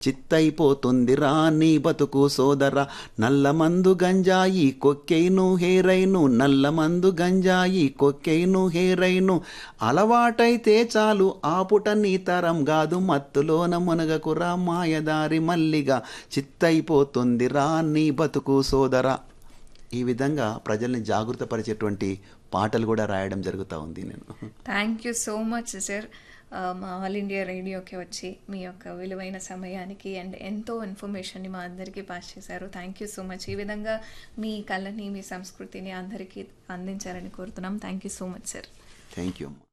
చిత్తైపోతుందిరా నీ బతుకు సోదర నల్లమందు గంజాయి కొక్కెయిను హేరైను నల్లమందు గంజాయి కొక్కెయిను హేరైను అలవాటైతే చాలు ఆపుట నీ తరం కాదు మత్తులోన మునగకురా మాయదారి మల్లిగా చిత్తైపోతుందిరా నీ బతుకు సోదర ఈ విధంగా ప్రజల్ని జాగృతపరిచేటువంటి పాటలు కూడా రాయడం జరుగుతూ ఉంది నేను thank you so much sir మా ఆల్ ఇండియా రేడియోకి వచ్చి మీ యొక్క విలువైన సమయానికి అండ్ ఎంతో ఇన్ఫర్మేషన్ని మా అందరికీ పాస్ చేశారు థ్యాంక్ యూ సో మచ్ ఈ విధంగా మీ కళని మీ సంస్కృతిని అందరికీ అందించాలని కోరుతున్నాం thank you so much sir thank you అమ్మా